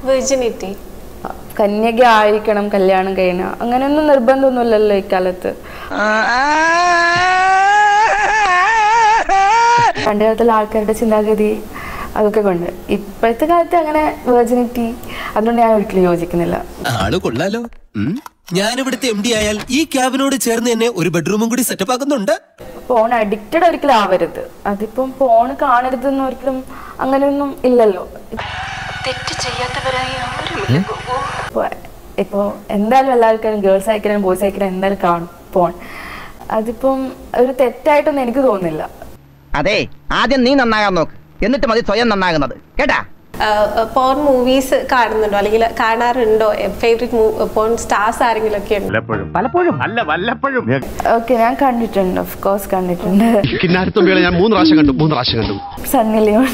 virginity കന്യക ആയിരിക്കണം കല്യാണം കഴിയണ അങ്ങനെയൊന്നും നിർബന്ധമൊന്നുമില്ലല്ലോ ഇക്കാലത്ത് പണ്ട് കാലത്തുള്ള ആൾക്കാരുടെ ചിന്താഗതി അതൊക്കെ കൊണ്ട് ഇപ്പോഴത്തെ കാലത്ത് അങ്ങനെ വെർജിനിറ്റി അതുകൊണ്ട് ഞാൻ ഒരിക്കലും യോജിക്കുന്നില്ല ആള് കൊള്ളാലോ ഞാനിവിടുത്തെ എം ഡി ആയാൽ ഈ ക്യാബിനോട് ചേർന്ന് തന്നെ ഒരു ബെഡ്റൂമും കൂടി സെറ്റപ്പ് ആക്കുന്നുണ്ട് ഫോൺ അഡിക്റ്റഡ് ഒരിക്കലും ആവരുത് അതിപ്പം ഫോൺ കാണരുതെന്ന് ഒരിക്കലും അങ്ങനെയൊന്നും ഇല്ലല്ലോ ഇപ്പൊ ഇപ്പോൾ എന്തായാലും എല്ലാവർക്കും ഗേൾസ് ആയിക്കാനും ബോയ്സ് ആയിക്കാനും എന്തായാലും കാണും ഫോൺ അതിപ്പം ഒരു തെറ്റായിട്ടൊന്നും എനിക്ക് തോന്നുന്നില്ല അതെ ആദ്യം നീ നന്നാകാൻ നോക്ക് എന്നിട്ട് മതി സ്വയം നന്നാകുന്നത് കേട്ടാ പോൺ മൂവീസ് കാണുന്നുണ്ടോ അല്ലെങ്കിൽ കാണാറുണ്ടോ ഫേവറേറ്റ് പോൺ സ്റ്റാർസ് ആരെങ്കിലും ഒക്കെ ഉണ്ടോ പലപ്പോഴും അല്ല വല്ലപ്പോഴും ഓക്കെ ഞാൻ കണ്ടിട്ടുണ്ട് ഓഫ് കോഴ്സ് കണ്ടിട്ടുണ്ട് കിന്നാരത്തുമ്പികളെ ഞാൻ മൂന്ന് പ്രാവശ്യം കണ്ടു മൂന്ന് പ്രാവശ്യം കണ്ടു സണ്ണി ലിയോൺ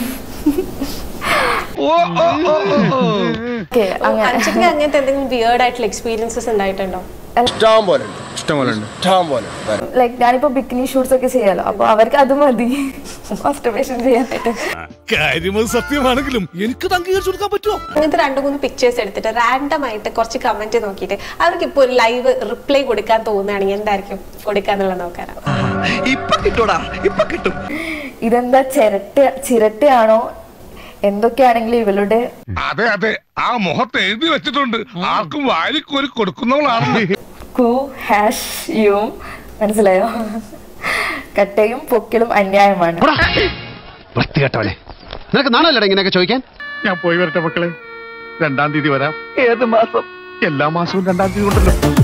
ഓക്കെ അങ്ങനെ അഞ്ചിക്ക് അങ്ങനത്തെ എന്തെങ്കിലും വിയേർഡ് ആയിട്ടുള്ള എക്സ്പീരിയൻസസ് ഉണ്ടായിട്ടുണ്ടോ ഇഷ്ടം പോലെ ഉണ്ട് ഇഷ്ടം പോലെ ഉണ്ട് ഇഷ്ടം പോലെ ലൈക്ക് ഞാനിപ്പോ ബിക്കിനി ഷൂട്ട്സ് ഒക്കെ ചെയ്യാലോ അപ്പൊ അവർക്ക് അത് മതി മാസ്റ്റർബേഷൻ ചെയ്യാനായിട്ട് കാര്യമത് സത്യമാണെങ്കിലും എനിക്ക് അംഗീകരിച്ചു കൊടുക്കാൻ പറ്റുമോ അങ്ങനത്തെ രണ്ട് മൂന്ന് പിക്ചേഴ്സ് എടുത്തിട്ട് റാൻഡം ആയിട്ട് കുറച്ച് കമന്റ് നോക്കിയിട്ട് അവർക്ക് ഇപ്പോൾ ഒരു ലൈവ് റിപ്ലൈ കൊടുക്കാൻ തോന്നുകയാണെങ്കിൽ എന്തായിരിക്കും കൊടുക്കാന്നുള്ള നോക്കാനാ ഇപ്പൊ കിട്ടൂടാ ഇപ്പൊ കിട്ടും ഇതെന്താ ചിരട്ട ചിരട്ടയാണോ എന്തൊക്കെയാണെങ്കിലും ഇവളുടെ അതെ അതെ ആ മുഖത്ത് എഴുതി വെച്ചിട്ടുണ്ട് ആർക്കും വാരിക്കോരി കൊടുക്കുന്നവളാണ് കു ഹാഷ് യും മനസ്സിലായോ കട്ടയും പൊക്കിലും അന്യായമാണ് വൃത്തികെട്ടവനെ നിനക്ക് നാണല്ലടാ ഇങ്ങനെയൊക്കെ ചോദിക്കാൻ ഞാൻ പോയി വരട്ടെ മക്കളെ രണ്ടാം തീയതി വരാം ഏത് മാസം എല്ലാ മാസവും രണ്ടാം തീയതി ഉണ്ടല്ലോ